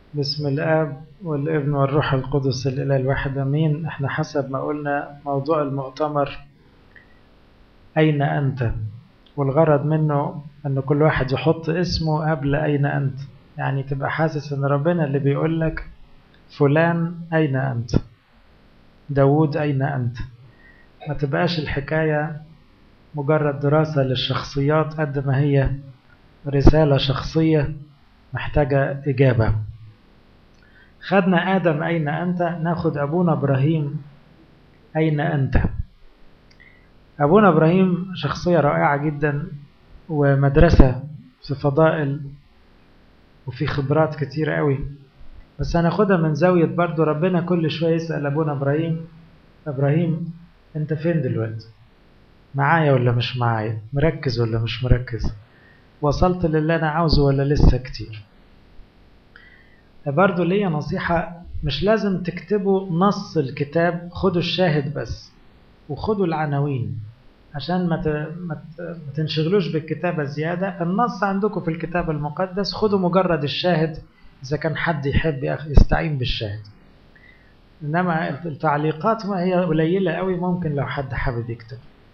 بسم الآب والابن والروح القدس الإله الواحد أمين احنا حسب ما قلنا موضوع المؤتمر أين أنت والغرض منه أن كل واحد يحط اسمه قبل أين أنت يعني تبقى حاسس أن ربنا اللي بيقول لك فلان أين أنت داود أين أنت ما تبقاش الحكاية مجرد دراسة للشخصيات قد ما هي رسالة شخصية محتاجة إجابة خدنا آدم أين أنت ناخد أبونا إبراهيم أين أنت أبونا إبراهيم شخصية رائعة جدا ومدرسة في فضائل وفي خبرات كتير قوي بس هناخدها من زاوية برضو ربنا كل شوية يسأل أبونا إبراهيم إبراهيم أنت فين دلوقتي معايا ولا مش معايا مركز ولا مش مركز وصلت للي أنا عاوزه ولا لسه كتير برضو ليا نصيحة مش لازم تكتبوا نص الكتاب خدوا الشاهد بس وخدوا العناوين عشان ما ما تنشغلوش بالكتابة زيادة النص عندكم في الكتاب المقدس خدوا مجرد الشاهد إذا كان حد يحب يستعين بالشاهد إنما التعليقات ما هي قليلة قوي ممكن لو حد حابب يكتب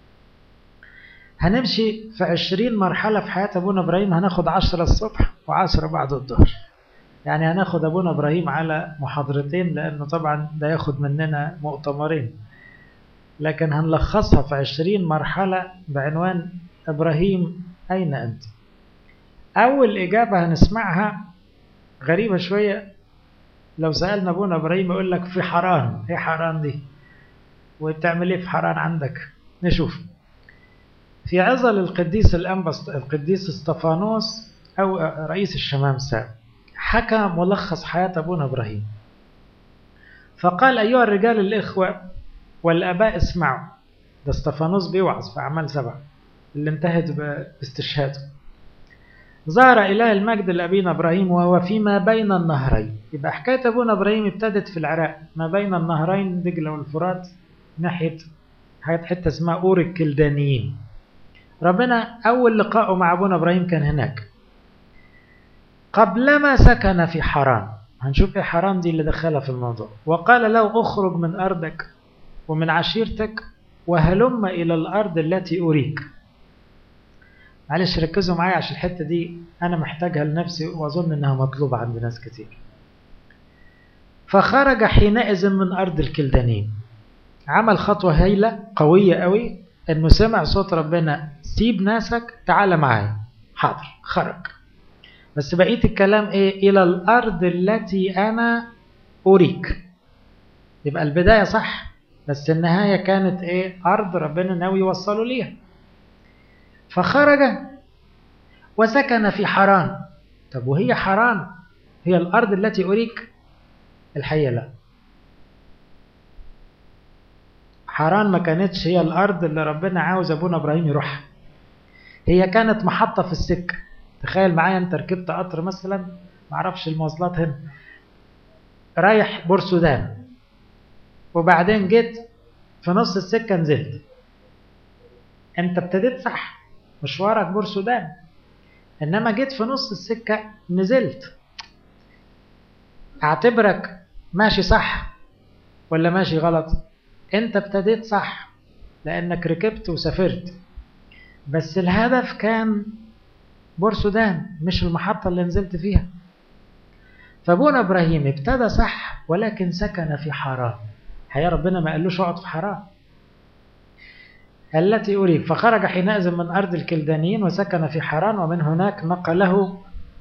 هنمشي في عشرين مرحلة في حياة أبونا إبراهيم هناخد عشرة الصبح وعشرة بعد الظهر يعني هناخد أبونا إبراهيم على محاضرتين لأنه طبعا ده ياخد مننا مؤتمرين لكن هنلخصها في عشرين مرحلة بعنوان إبراهيم أين أنت أول إجابة هنسمعها غريبة شوية لو سألنا أبونا إبراهيم يقول لك في حران إيه حران دي وبتعمل إيه في حران عندك نشوف في عظل القديس الأنبس القديس استفانوس أو رئيس الشمامسة حكى ملخص حياة أبونا إبراهيم فقال أيها الرجال الإخوة والآباء اسمعوا ده استفانوس بيوعظ في أعمال سبعة اللي انتهت باستشهاده ظهر إله المجد لأبينا إبراهيم وهو فيما بين النهرين يبقى حكاية أبونا إبراهيم ابتدت في العراق ما بين النهرين دجلة والفرات ناحية حتة اسمها أور الكلدانيين ربنا أول لقائه مع أبونا إبراهيم كان هناك قبلما سكن في حران هنشوف إيه حران دي اللي دخلها في الموضوع وقال له أخرج من أرضك ومن عشيرتك وهلم إلى الأرض التي أريك معلش ركزوا معايا عشان الحتة دي أنا محتاجها لنفسي وأظن إنها مطلوبة عند ناس كتير فخرج حينئذ من أرض الكلدانين عمل خطوة هايلة قوية قوي إنه سمع صوت ربنا سيب ناسك تعال معايا حاضر خرج بس بقية الكلام إيه إلى الأرض التي أنا أريك يبقى البداية صح بس النهاية كانت إيه أرض ربنا ناوي يوصله ليها فخرج وسكن في حران طب وهي حران هي الأرض التي أريك الحقيقة لا حران ما كانتش هي الأرض اللي ربنا عاوز أبونا إبراهيم يروحها هي كانت محطة في السكة تخيل معايا أنت ركبت قطر مثلا معرفش المواصلات هنا رايح بورسودان وبعدين جيت في نص السكة نزلت أنت ابتديت صح مشوارك بورسودان إنما جيت في نص السكة نزلت أعتبرك ماشي صح ولا ماشي غلط أنت ابتديت صح لأنك ركبت وسافرت بس الهدف كان بورسودان مش المحطة اللي نزلت فيها فابونا إبراهيم ابتدى صح ولكن سكن في حران حيا ربنا ما قالوش اقعد في حران التي أريد فخرج حينئذ من أرض الكلدانيين وسكن في حران ومن هناك نقله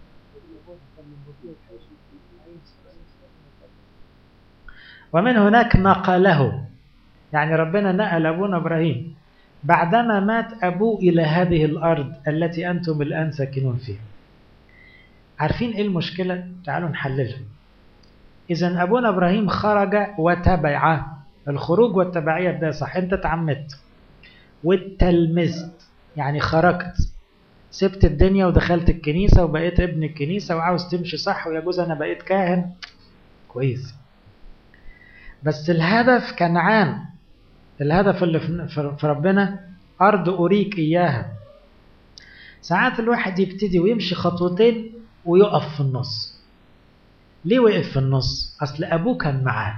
ومن هناك نقله يعني ربنا نقل أبونا إبراهيم بعدما مات أبوه إلى هذه الأرض التي أنتم الآن ساكنون فيها عارفين إيه المشكلة؟ تعالوا نحللها إذا أبونا إبراهيم خرج وتبع الخروج والتبعية ده صح أنت تعمدت واتلمذت يعني خرجت سبت الدنيا ودخلت الكنيسة وبقيت ابن الكنيسة وعاوز تمشي صح ويجوز أنا بقيت كاهن كويس بس الهدف كنعان الهدف اللي في ربنا أرض أريك إياها ساعات الواحد يبتدي ويمشي خطوتين ويقف في النص ليه وقف في النص أصل أبوه كان معاه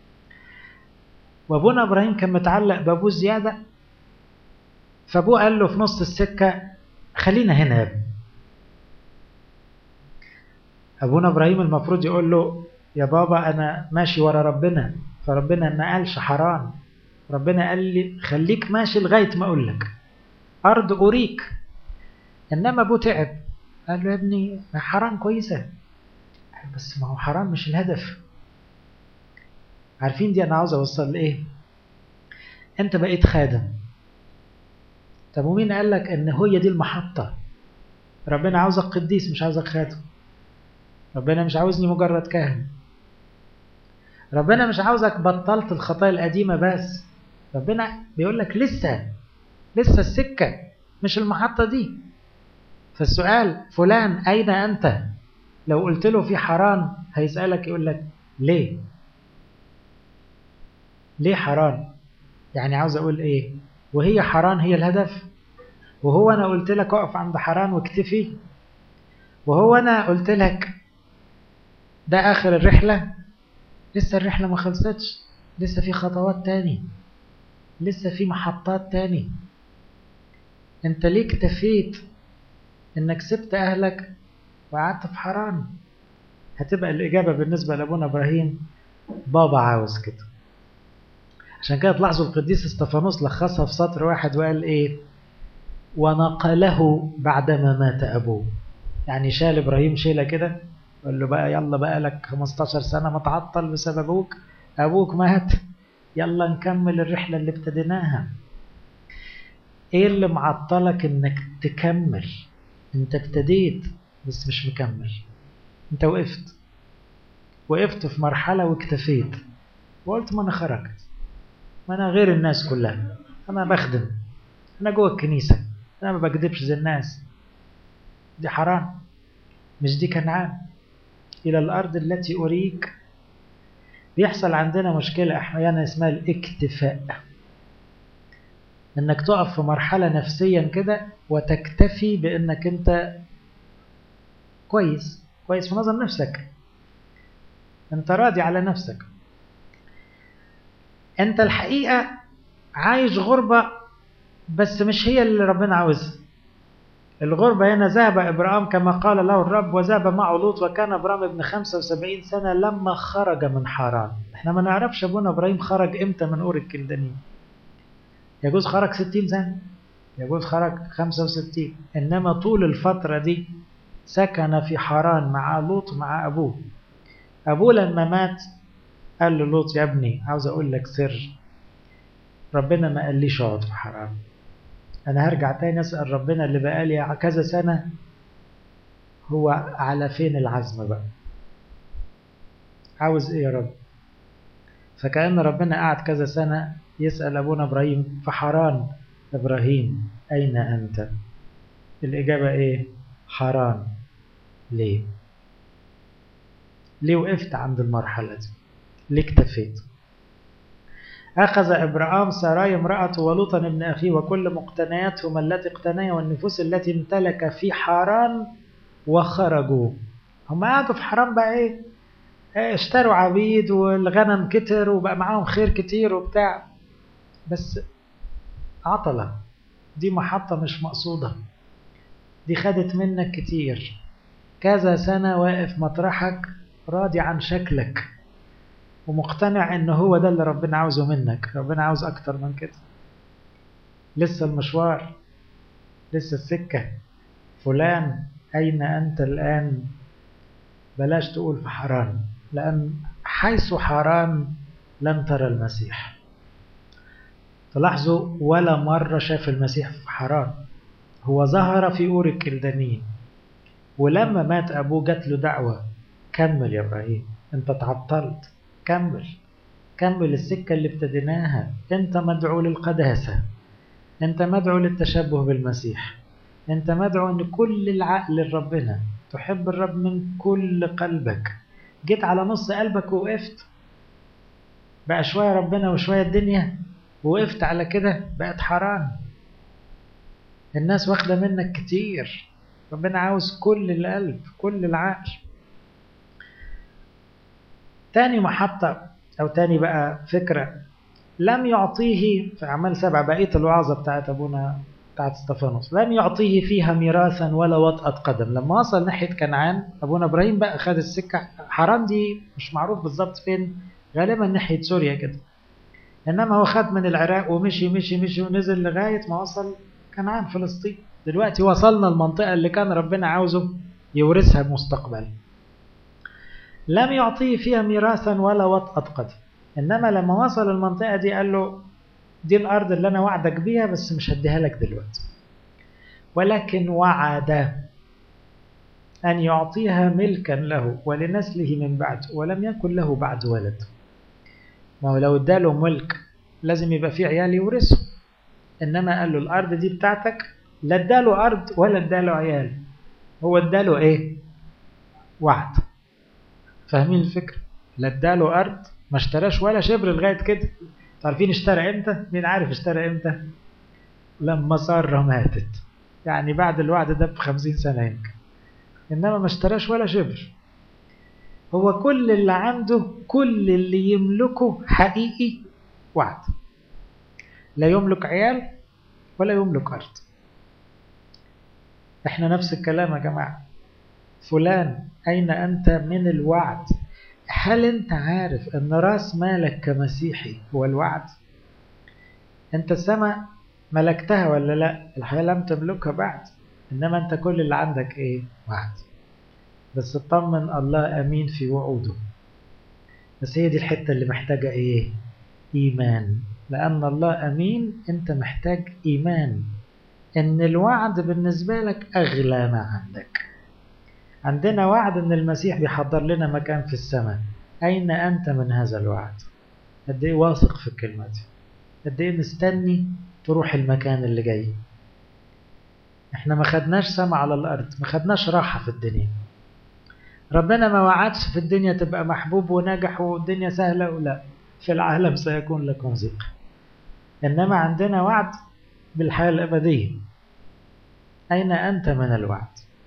وأبونا إبراهيم كان متعلق بأبوه زيادة فأبوه قال له في نص السكة خلينا هنا يا ابني أبونا إبراهيم المفروض يقول له يا بابا أنا ماشي ورا ربنا فربنا ما قالش حرام ربنا قال لي خليك ماشي لغاية ما أقول لك أرض أريك إنما أبوه تعب قال له يا ابني حرام كويسة بس ما هو حرام مش الهدف عارفين دي أنا عاوز أوصل لإيه أنت بقيت خادم طب ومين قال لك إن هي دي المحطة ربنا عاوزك قديس مش عاوزك خادم ربنا مش عاوزني مجرد كاهن ربنا مش عاوزك بطلت الخطايا القديمة بس ربنا بيقول لك لسه لسه السكة مش المحطة دي فالسؤال فلان أين أنت لو قلت له في حرام هيسألك يقول لك ليه ليه حرام يعني عاوز أقول إيه وهي حرام هي الهدف وهو أنا قلت لك اقف عند حرام واكتفي وهو أنا قلت لك ده آخر الرحلة لسه الرحلة ما خلصتش لسه في خطوات تاني لسه في محطات تاني انت ليه اكتفيت انك سبت اهلك وقعدت في حرام هتبقى الاجابة بالنسبة لابونا ابراهيم بابا عاوز كده عشان كده تلاحظوا القديس استفانوس لخصها في سطر واحد وقال ايه ونقله بعدما مات ابوه يعني شال ابراهيم شيلة كده قال له بقى يلا بقى لك 15 سنة متعطل بسبب ابوك ابوك مات يلا نكمل الرحلة اللي ابتديناها ايه اللي معطلك انك تكمل انت ابتديت بس مش مكمل انت وقفت وقفت في مرحلة واكتفيت وقلت ما انا خرجت ما انا غير الناس كلها انا بخدم انا جوه الكنيسة انا ما بكذبش زي الناس دي حرام مش دي كنعان إلى الأرض التي أريك بيحصل عندنا مشكلة أحيانا اسمها الاكتفاء إنك تقف في مرحلة نفسيا كده وتكتفي بإنك أنت كويس كويس في نظر نفسك أنت راضي على نفسك أنت الحقيقة عايش غربة بس مش هي اللي ربنا عاوزها الغربة هنا ذهب إبراهيم كما قال له الرب وذهب معه لوط وكان إبراهيم ابن 75 سنة لما خرج من حران احنا ما نعرفش أبونا إبراهيم خرج إمتى من أور الكلدانيين يجوز خرج 60 سنة يجوز خرج 65 إنما طول الفترة دي سكن في حران مع لوط مع أبوه أبوه لما مات قال له لوط يا ابني عاوز أقول لك سر ربنا ما قاليش اقعد في حران أنا هرجع تاني أسأل ربنا اللي بقالي كذا سنة هو على فين العزم بقى عاوز إيه يا رب فكأن ربنا قعد كذا سنة يسأل أبونا إبراهيم في حران إبراهيم أين أنت الإجابة إيه حران ليه ليه وقفت عند المرحلة دي ليه اكتفيت أخذ إبراهام سراي امرأته ولوطا ابن أخيه وكل مقتنياتهما التي اقتنيا والنفوس التي امتلك في حران وخرجوا هم قعدوا في حران بقى إيه اشتروا عبيد والغنم كتر وبقى معاهم خير كتير وبتاع بس عطلة دي محطة مش مقصودة دي خدت منك كتير كذا سنة واقف مطرحك راضي عن شكلك ومقتنع ان هو ده اللي ربنا عاوزه منك ربنا عاوز اكتر من كده لسه المشوار لسه السكة فلان اين انت الان بلاش تقول في حران لان حيث حران لن ترى المسيح تلاحظوا ولا مرة شاف المسيح في حران هو ظهر في أور الكلدانيين ولما مات أبوه جات له دعوة كمل يا إبراهيم أنت تعطلت كمل كمل السكة اللي ابتديناها أنت مدعو للقداسة أنت مدعو للتشبه بالمسيح أنت مدعو أن كل العقل لربنا تحب الرب من كل قلبك جيت على نص قلبك ووقفت بقى شوية ربنا وشوية الدنيا ووقفت على كده بقت حرام الناس واخدة منك كتير ربنا عاوز كل القلب كل العقل تاني محطة أو تاني بقى فكرة لم يعطيه في أعمال سبع بقية الوعظة بتاعت أبونا بتاعت استفانوس لم يعطيه فيها ميراثا ولا وطأة قدم لما وصل ناحية كنعان أبونا إبراهيم بقى خد السكة حرام دي مش معروف بالظبط فين غالبا ناحية سوريا كده إنما هو خد من العراق ومشي مشي مشي ونزل لغاية ما وصل كنعان فلسطين دلوقتي وصلنا المنطقة اللي كان ربنا عاوزه يورثها مستقبلا لم يعطيه فيها ميراثا ولا وطأة قدم إنما لما وصل المنطقة دي قال له دي الأرض اللي أنا وعدك بيها بس مش هديها لك دلوقتي ولكن وعد أن يعطيها ملكا له ولنسله من بعد ولم يكن له بعد ولد ما هو لو اداله ملك لازم يبقى فيه عيال يورثه إنما قال له الأرض دي بتاعتك لا اداله أرض ولا اداله عيال هو اداله إيه؟ وعد فاهمين الفكرة؟ لا اداله أرض ما اشتراش ولا شبر لغاية كده عارفين اشترى امتى؟ مين عارف اشترى امتى؟ لما سارة ماتت يعني بعد الوعد ده بخمسين سنة يمكن إنما ما اشتراش ولا شبر هو كل اللي عنده كل اللي يملكه حقيقي وعد لا يملك عيال ولا يملك أرض احنا نفس الكلام يا جماعة فلان أين أنت من الوعد هل أنت عارف أن رأس مالك كمسيحي هو الوعد أنت السماء ملكتها ولا لا الحياة لم تملكها بعد إنما أنت كل اللي عندك إيه وعد بس اطمن الله أمين في وعوده بس هي دي الحتة اللي محتاجة إيه إيمان لأن الله أمين أنت محتاج إيمان إن الوعد بالنسبة لك أغلى ما عندك عندنا وعد ان المسيح بيحضر لنا مكان في السماء اين انت من هذا الوعد قد ايه واثق في الكلمه دي قد ايه مستني تروح المكان اللي جاي احنا ما خدناش سما على الارض ما خدناش راحه في الدنيا ربنا ما وعدش في الدنيا تبقى محبوب وناجح والدنيا سهله ولا في العالم سيكون لكم ضيق انما عندنا وعد بالحياه الابديه اين انت من الوعد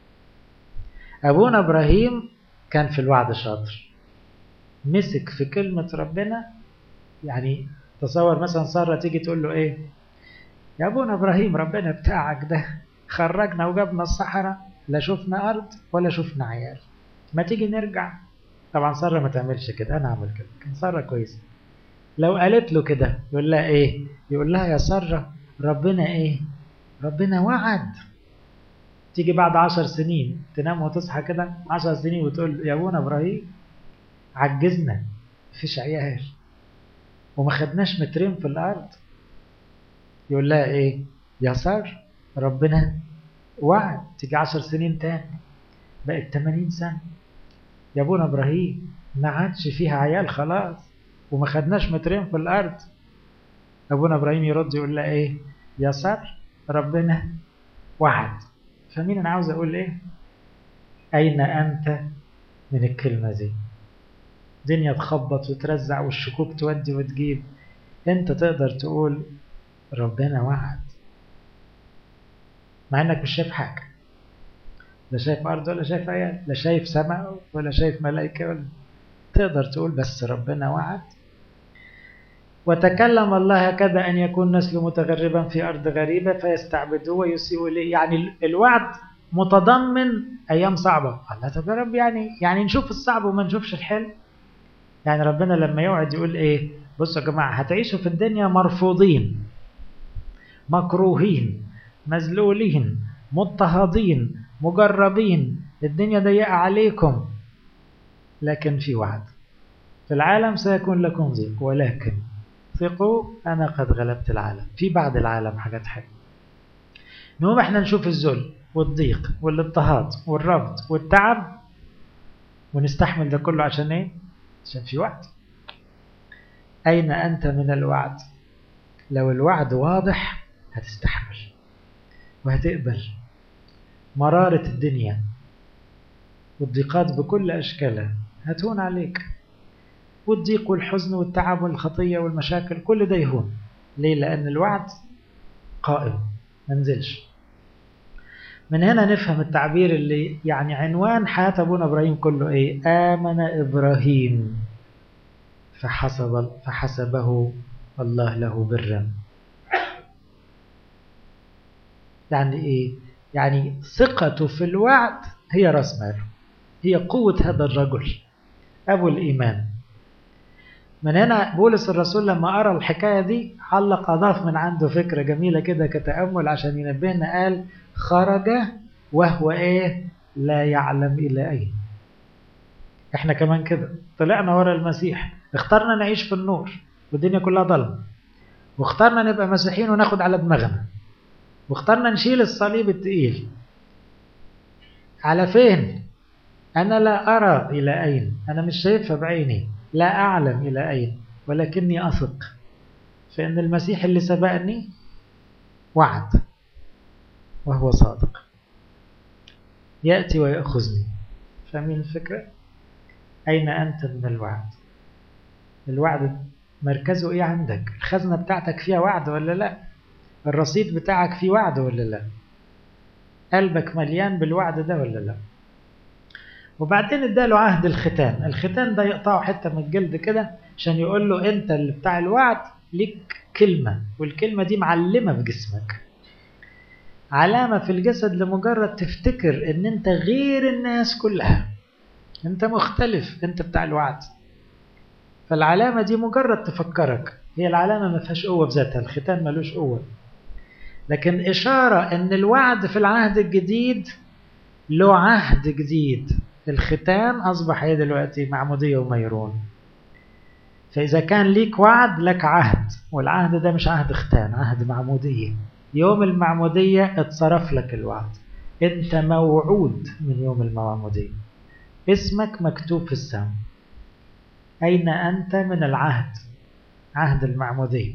أبونا إبراهيم كان في الوعد شاطر مسك في كلمة ربنا يعني تصور مثلا سارة تيجي تقول له إيه يا أبونا إبراهيم ربنا بتاعك ده خرجنا وجابنا الصحراء لا شفنا أرض ولا شفنا عيال ما تيجي نرجع طبعا سارة ما تعملش كده أنا أعمل كده كان سارة كويسة لو قالت له كده يقول لها إيه يقول لها يا سارة ربنا إيه ربنا وعد تيجي بعد عشر سنين تنام وتصحى كده عشر سنين وتقول يا ابونا ابراهيم عجزنا مفيش عيال وما خدناش مترين في الارض يقول لها ايه يا سار ربنا وعد تيجي عشر سنين تاني بقت 80 سنة يا ابونا ابراهيم ما عادش فيها عيال خلاص وما خدناش مترين في الارض ابونا ابراهيم يرد يقول لها ايه يا سار ربنا وعد فمين انا عاوز اقول ايه اين انت من الكلمه دي دنيا تخبط وترزع والشكوك تودي وتجيب انت تقدر تقول ربنا وعد مع انك مش شايف حاجه لا شايف ارض ولا شايف عيال لا شايف سماء ولا شايف ملائكه ولا تقدر تقول بس ربنا وعد وتكلم الله هكذا أن يكون نسل متغربا في أرض غريبة فيستعبدوه ويسيء إليه يعني الوعد متضمن أيام صعبة الله طب يا رب يعني يعني نشوف الصعب وما نشوفش الحلو يعني ربنا لما يوعد يقول إيه بصوا يا جماعة هتعيشوا في الدنيا مرفوضين مكروهين مذلولين مضطهدين مجربين الدنيا ضيقة عليكم لكن في وعد في العالم سيكون لكم ضيق ولكن ثقوا أنا قد غلبت العالم في بعد العالم حاجات حلوة نقوم احنا نشوف الذل والضيق والاضطهاد والرفض والتعب ونستحمل ده كله عشان ايه عشان في وعد أين أنت من الوعد لو الوعد واضح هتستحمل وهتقبل مرارة الدنيا والضيقات بكل أشكالها هتهون عليك والضيق والحزن والتعب والخطية والمشاكل كل ده يهون ليه؟ لأن الوعد قائم منزلش من هنا نفهم التعبير اللي يعني عنوان حياة أبونا إبراهيم كله إيه آمن إبراهيم فحسب فحسبه الله له برا يعني ايه يعني ثقته في الوعد هي راس ماله هي قوة هذا الرجل أبو الإيمان من هنا بولس الرسول لما أرى الحكاية دي علق أضاف من عنده فكرة جميلة كده كتأمل عشان ينبهنا قال خرج وهو إيه لا يعلم إلى أين إحنا كمان كده طلعنا ورا المسيح اخترنا نعيش في النور والدنيا كلها ضلمة واخترنا نبقى مسيحيين وناخد على دماغنا واخترنا نشيل الصليب التقيل على فين أنا لا أرى إلى أين أنا مش شايفها بعيني لا أعلم إلى أين ولكني أثق فإن المسيح اللي سبقني وعد وهو صادق يأتي ويأخذني فاهمين الفكرة؟ أين أنت من الوعد؟ الوعد مركزه إيه عندك؟ الخزنة بتاعتك فيها وعد ولا لا؟ الرصيد بتاعك فيه وعد ولا لا؟ قلبك مليان بالوعد ده ولا لا؟ وبعدين اداله عهد الختان الختان ده يقطعه حتة من الجلد كده عشان يقول له انت اللي بتاع الوعد ليك كلمة والكلمة دي معلمة في جسمك علامة في الجسد لمجرد تفتكر ان انت غير الناس كلها انت مختلف انت بتاع الوعد فالعلامة دي مجرد تفكرك هي العلامة ما فيهاش قوة بذاتها الختان ملوش قوة لكن إشارة ان الوعد في العهد الجديد له عهد جديد الختان أصبح هي دلوقتي معمودية وميرون فإذا كان ليك وعد لك عهد والعهد ده مش عهد ختان عهد معمودية يوم المعمودية اتصرف لك الوعد انت موعود من يوم المعمودية اسمك مكتوب في السماء أين أنت من العهد عهد المعمودية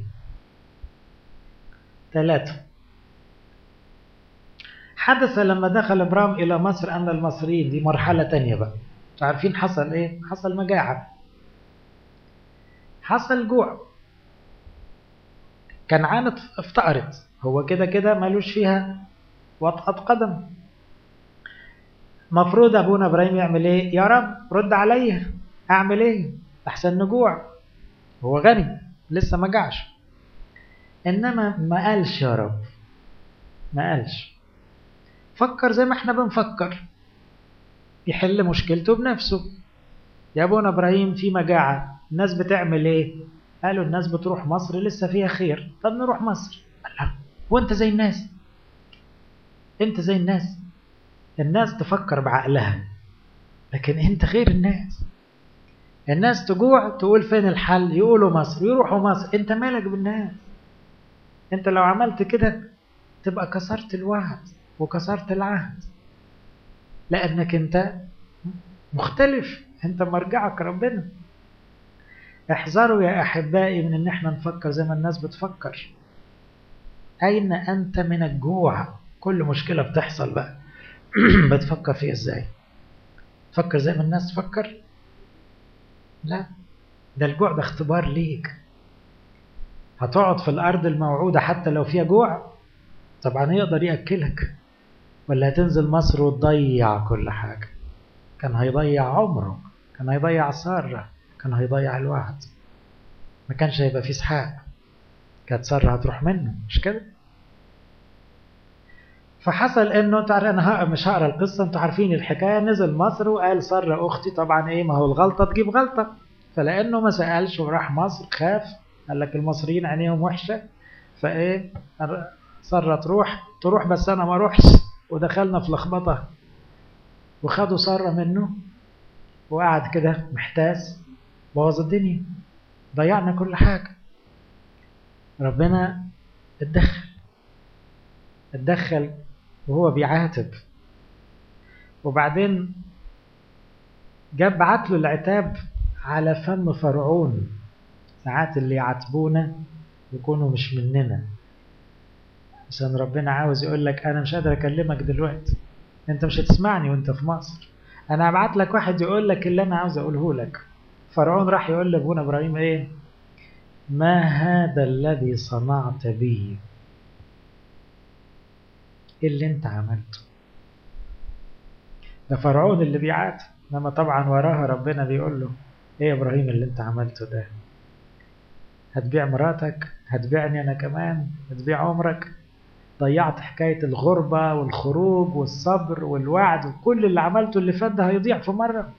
ثلاثة حدث لما دخل ابرام إلى مصر أن المصريين دي مرحلة تانية بقى عارفين حصل إيه؟ حصل مجاعة حصل جوع كنعان افتقرت هو كده كده مالوش فيها وطأة قدم مفروض أبونا إبراهيم يعمل إيه؟ يا رب رد عليا أعمل إيه؟ أحسن نجوع هو غني لسه ما جعش إنما ما قالش يا رب ما قالش فكر زي ما احنا بنفكر يحل مشكلته بنفسه يا ابونا ابراهيم في مجاعة الناس بتعمل ايه قالوا الناس بتروح مصر لسه فيها خير طب نروح مصر الله وانت زي الناس انت زي الناس الناس تفكر بعقلها لكن انت غير الناس الناس تجوع تقول فين الحل يقولوا مصر يروحوا مصر انت مالك بالناس انت لو عملت كده تبقى كسرت الوعد وكسرت العهد لأنك أنت مختلف أنت مرجعك ربنا احذروا يا أحبائي من أن احنا نفكر زي ما الناس بتفكر أين أنت من الجوع كل مشكلة بتحصل بقى بتفكر فيها إزاي تفكر زي ما الناس تفكر لا ده الجوع ده اختبار ليك هتقعد في الأرض الموعودة حتى لو فيها جوع طبعا يقدر يأكلك ولا هتنزل مصر وتضيع كل حاجة كان هيضيع عمره كان هيضيع سارة كان هيضيع الوعد ما كانش هيبقى فيه اسحاق كانت سارة هتروح منه مش كده فحصل انه تعرف انا مش هقرا القصه انتوا عارفين الحكايه نزل مصر وقال ساره اختي طبعا ايه ما هو الغلطه تجيب غلطه فلانه ما سالش وراح مصر خاف قال لك المصريين عينيهم وحشه فايه ساره تروح تروح بس انا ما اروحش ودخلنا في لخبطة وخدوا سارة منه وقعد كده محتاس بوظ الدنيا ضيعنا كل حاجة ربنا اتدخل اتدخل وهو بيعاتب وبعدين جاب بعت له العتاب على فم فرعون ساعات اللي يعاتبونا يكونوا مش مننا عشان ربنا عاوز يقول لك انا مش قادر اكلمك دلوقتي انت مش هتسمعني وانت في مصر انا هبعت لك واحد يقول لك اللي انا عاوز اقوله لك فرعون راح يقول لابونا ابراهيم ايه ما هذا الذي صنعت بي ايه اللي انت عملته ده فرعون اللي بيعاتب انما طبعا وراها ربنا بيقول له ايه يا ابراهيم اللي انت عملته ده هتبيع مراتك هتبيعني انا كمان هتبيع عمرك ضيعت حكاية الغربة والخروج والصبر والوعد وكل اللي عملته اللي فات ده هيضيع في مرة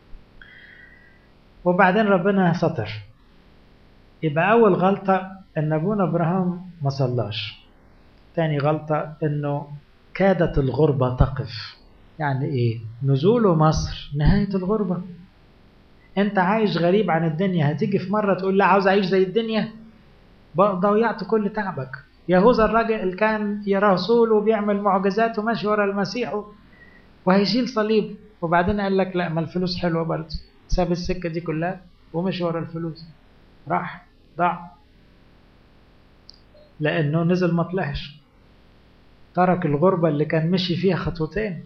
وبعدين ربنا ستر يبقى أول غلطة إن أبونا إبراهيم ما صلاش تاني غلطة إنه كادت الغربة تقف يعني إيه نزوله مصر نهاية الغربة أنت عايش غريب عن الدنيا هتيجي في مرة تقول لا عاوز أعيش زي الدنيا ضيعت كل تعبك يهوذا الراجل اللي كان رسول وبيعمل معجزات وماشي ورا المسيح وهيشيل صليب وبعدين قال لك لا ما الفلوس حلوه برضه ساب السكه دي كلها ومشي ورا الفلوس راح ضاع لانه نزل ما طلعش ترك الغربة اللي كان مشي فيها خطوتين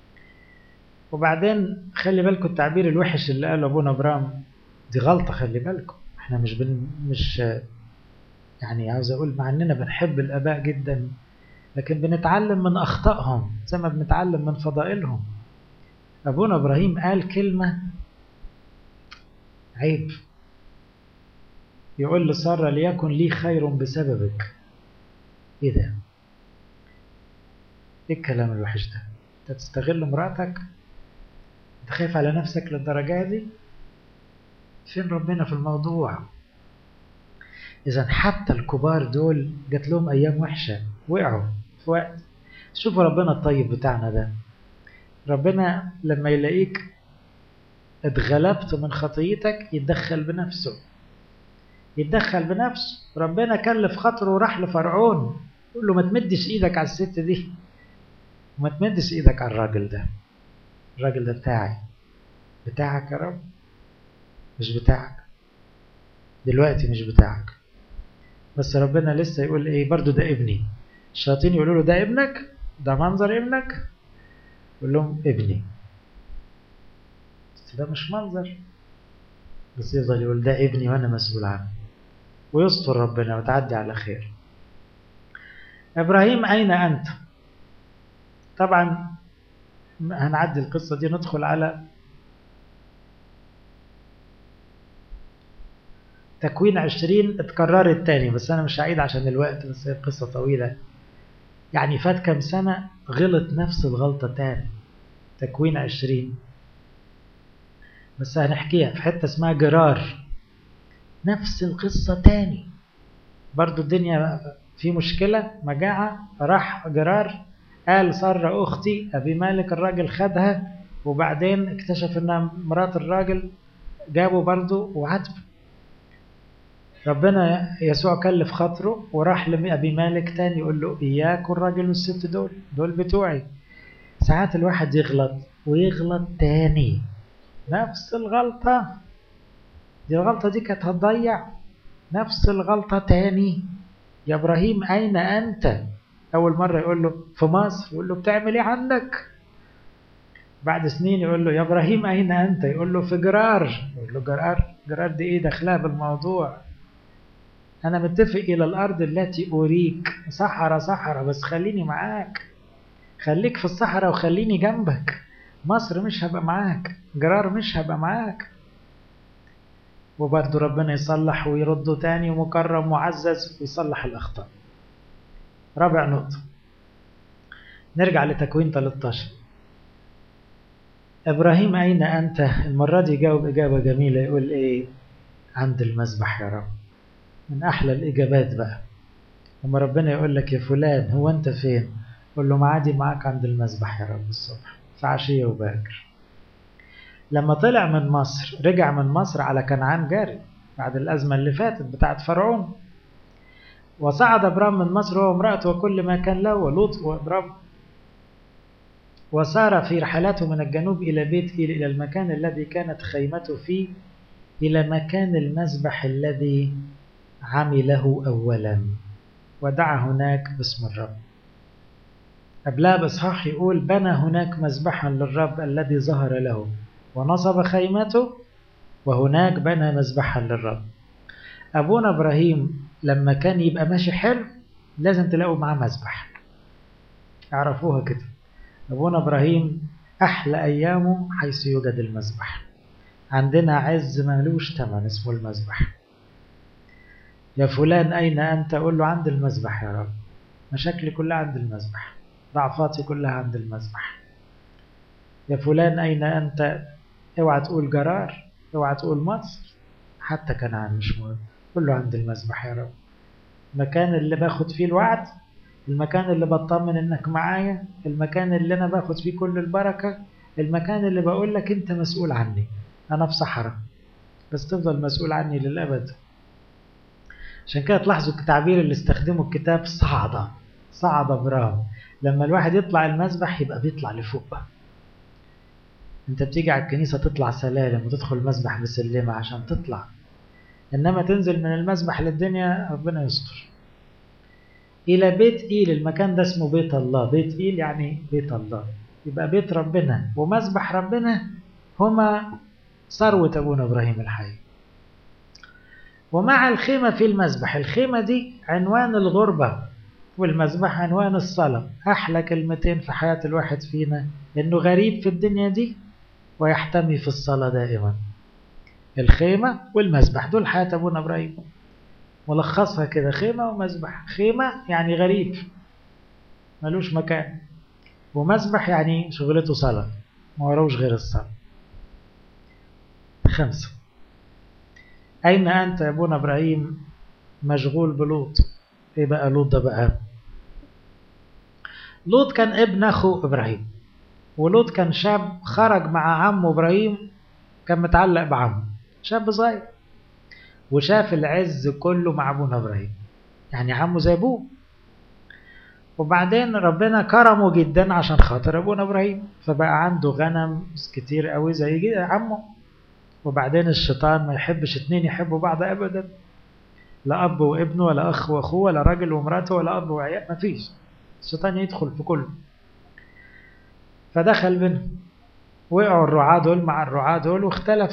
وبعدين خلي بالكم التعبير الوحش اللي قاله ابونا ابرام دي غلطة خلي بالكم احنا مش بن مش يعني عاوز اقول مع اننا بنحب الاباء جدا لكن بنتعلم من اخطائهم زي ما بنتعلم من فضائلهم ابونا ابراهيم قال كلمة عيب يقول لسارة ليكن لي خير بسببك ايه ده ايه الكلام الوحش ده انت تستغل مراتك انت خايف على نفسك للدرجة دي فين ربنا في الموضوع اذا حتى الكبار دول جات لهم ايام وحشة وقعوا في وقت شوفوا ربنا الطيب بتاعنا ده ربنا لما يلاقيك اتغلبت من خطيتك يتدخل بنفسه يتدخل بنفسه ربنا كلف خاطره وراح لفرعون يقول له ما تمدش ايدك على الست دي وما تمدش ايدك على الراجل ده الراجل ده بتاعي بتاعك يا رب مش بتاعك دلوقتي مش بتاعك بس ربنا لسه يقول ايه برضو ده ابني الشياطين يقولوا له ده ابنك ده منظر ابنك يقول لهم ابني بس ده مش منظر بس يفضل يقول ده ابني وانا مسؤول عنه ويستر ربنا وتعدي على خير ابراهيم اين انت طبعا هنعدي القصة دي ندخل على تكوين عشرين اتكررت تاني بس أنا مش هعيد عشان الوقت بس هي القصة طويلة يعني فات كام سنة غلط نفس الغلطة تاني تكوين عشرين بس هنحكيها في حتة اسمها جرار نفس القصة تاني برضو الدنيا في مشكلة مجاعة راح جرار قال سارة أختي أبي مالك الراجل خدها وبعدين اكتشف إنها مرات الراجل جابه برضه وعاتبه ربنا يسوع كلف خاطره وراح لأبي مالك تاني يقول له إياك الراجل والست دول دول بتوعي ساعات الواحد يغلط ويغلط تاني نفس الغلطة دي الغلطة دي كانت هتضيع نفس الغلطة تاني يا إبراهيم أين أنت أول مرة يقول له في مصر يقول له بتعمل إيه عندك بعد سنين يقول له يا إبراهيم أين أنت يقول له في جرار يقول له جرار جرار دي إيه دخلها بالموضوع أنا متفق إلى الأرض التي أريك صحراء صحراء بس خليني معاك خليك في الصحراء وخليني جنبك مصر مش هبقى معاك جرار مش هبقى معاك وبرضه ربنا يصلح ويرده تاني ومكرم معزز ويصلح الأخطاء رابع نقطة نرجع لتكوين 13 إبراهيم أين أنت المرة دي جاوب إجابة جميلة يقول إيه عند المذبح يا رب من أحلى الإجابات بقى لما ربنا يقول لك يا فلان هو أنت فين قول له معادي معاك عند المذبح يا رب الصبح في عشية وباكر لما طلع من مصر رجع من مصر على كنعان جاري بعد الأزمة اللي فاتت بتاعت فرعون وصعد أبرام من مصر هو وامرأته وكل ما كان له ولوط وأبرام وسار في رحلاته من الجنوب إلى بيت إلى المكان الذي كانت خيمته فيه إلى مكان المذبح الذي عمله أولا ودعا هناك باسم الرب قبلها بإصحاح يقول بنى هناك مذبحا للرب الذي ظهر له ونصب خيمته وهناك بنى مذبحا للرب أبونا إبراهيم لما كان يبقى ماشي حلو لازم تلاقوا معاه مذبح اعرفوها كده أبونا إبراهيم أحلى أيامه حيث يوجد المذبح عندنا عز ملوش تمن اسمه المذبح يا فلان أين أنت أقول له عند المذبح يا رب مشاكلي كلها عند المذبح ضعفاتي كلها عند المذبح يا فلان أين أنت اوعى تقول جرار اوعى تقول مصر حتى كنعان مش مهم كله عند المذبح يا رب المكان اللي باخد فيه الوعد المكان اللي بطمن انك معايا المكان اللي انا باخد فيه كل البركة المكان اللي بقول لك انت مسؤول عني انا في صحراء بس تفضل مسؤول عني للابد عشان كده تلاحظوا التعبير اللي استخدمه الكتاب صعد صعد ابراهيم لما الواحد يطلع المسبح يبقى بيطلع لفوق بقى انت بتيجي على الكنيسة تطلع سلالم وتدخل المسبح بسلمة عشان تطلع انما تنزل من المسبح للدنيا ربنا يستر الى بيت ايل المكان ده اسمه بيت الله بيت ايل يعني بيت الله يبقى بيت ربنا ومسبح ربنا هما ثروة ابونا ابراهيم الحي ومع الخيمة في المسبح الخيمة دي عنوان الغربة والمسبح عنوان الصلاة أحلى كلمتين في حياة الواحد فينا إنه غريب في الدنيا دي ويحتمي في الصلاة دائما الخيمة والمسبح دول حياة أبونا إبراهيم ملخصها كده خيمة ومسبح خيمة يعني غريب ملوش مكان ومسبح يعني شغلته صلاة ما وروش غير الصلاة خمسة أين أنت يا أبونا إبراهيم مشغول بلوط إيه بقى لوط ده بقى لوط كان ابن أخو إبراهيم ولوط كان شاب خرج مع عمه إبراهيم كان متعلق بعمه شاب صغير وشاف العز كله مع أبونا إبراهيم يعني عمه زي أبوه وبعدين ربنا كرمه جدا عشان خاطر أبونا إبراهيم فبقى عنده غنم كتير قوي زي عمه وبعدين الشيطان ما يحبش اتنين يحبوا بعض أبدا لا أب وابنه ولا أخ وأخوه ولا راجل ومراته ولا أب وعيال مفيش الشيطان يدخل في كله فدخل بينهم وقعوا الرعاة دول مع الرعاة دول واختلف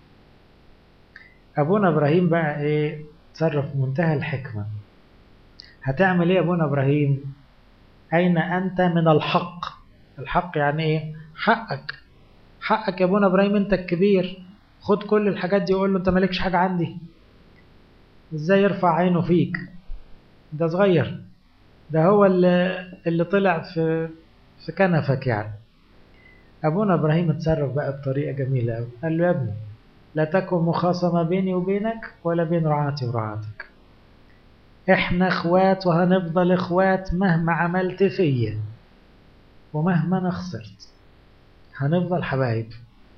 أبونا إبراهيم بقى إيه تصرف بمنتهى الحكمة هتعمل إيه أبونا إبراهيم أين أنت من الحق الحق يعني إيه حقك حقك يا أبونا إبراهيم أنت الكبير خد كل الحاجات دي وقول له أنت مالكش حاجة عندي إزاي يرفع عينه فيك ده صغير ده هو اللي, اللي طلع في في كنفك يعني أبونا إبراهيم اتصرف بقى بطريقة جميلة أوي قال له يا ابني لا تكن مخاصمة بيني وبينك ولا بين رعاتي ورعاتك احنا اخوات وهنفضل اخوات مهما عملت فيا ومهما انا خسرت هنفضل حبايب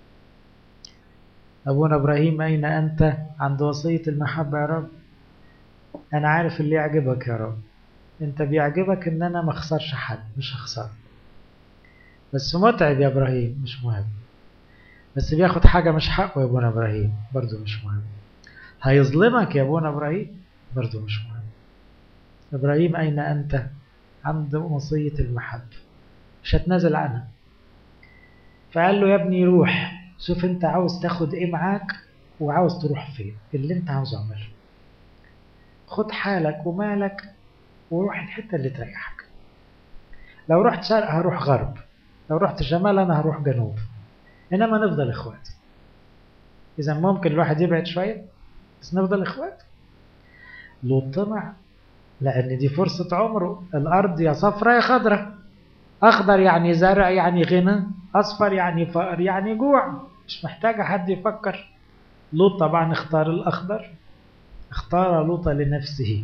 أبونا إبراهيم أين أنت عند وصية المحبة يا رب أنا عارف اللي يعجبك يا رب أنت بيعجبك إن أنا ما اخسرش حد مش هخسر بس متعب يا إبراهيم مش مهم بس بياخد حاجة مش حقه يا أبونا إبراهيم برضو مش مهم هيظلمك يا أبونا إبراهيم برضو مش مهم إبراهيم أين أنت عند وصية المحبة مش هتنازل عنها فقال له يا ابني روح شوف انت عاوز تاخد ايه معاك وعاوز تروح فين اللي انت عاوز اعمله خد حالك ومالك وروح الحتة اللي تريحك لو رحت شرق هروح غرب لو رحت شمال انا هروح جنوب انما نفضل اخوات اذا ممكن الواحد يبعد شوية بس نفضل اخوات لو طمع لان دي فرصة عمره الارض يا صفرة يا خضرة اخضر يعني زرع يعني غنى اصفر يعني فقر يعني جوع مش محتاجة حد يفكر لوط طبعا اختار الاخضر اختار لوط لنفسه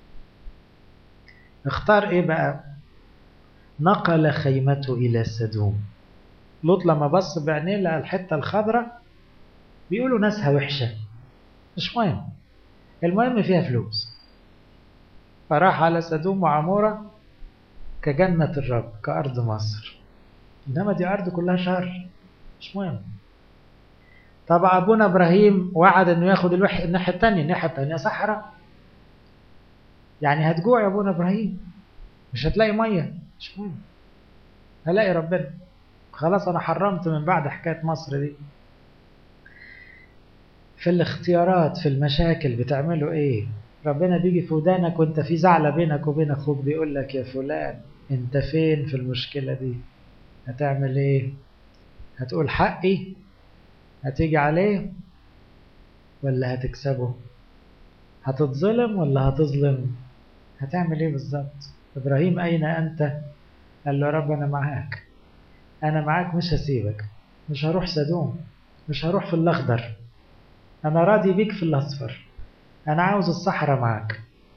اختار ايه بقى نقل خيمته الى سدوم لوط لما بص بعينيه لقى الحته الخضراء بيقولوا ناسها وحشه مش مهم المهم فيها فلوس فراح على سدوم وعموره كجنة الرب كأرض مصر إنما دي أرض كلها شر مش مهم طبعا أبونا إبراهيم وعد إنه ياخد الوح... الناحية التانية الناحية التانية صحراء يعني هتجوع يا أبونا إبراهيم مش هتلاقي مية مش مهم هلاقي ربنا خلاص أنا حرمت من بعد حكاية مصر دي في الاختيارات في المشاكل بتعملوا ايه ربنا بيجي في ودانك وانت في زعلة بينك وبين اخوك بيقول لك يا فلان انت فين في المشكلة دي هتعمل ايه هتقول حقي هتيجي عليه ولا هتكسبه هتتظلم ولا هتظلم هتعمل ايه بالظبط ابراهيم اين انت قال له يا رب انا معاك انا معاك مش هسيبك مش هروح سدوم مش هروح في الاخضر انا راضي بيك في الاصفر انا عاوز الصحراء معاك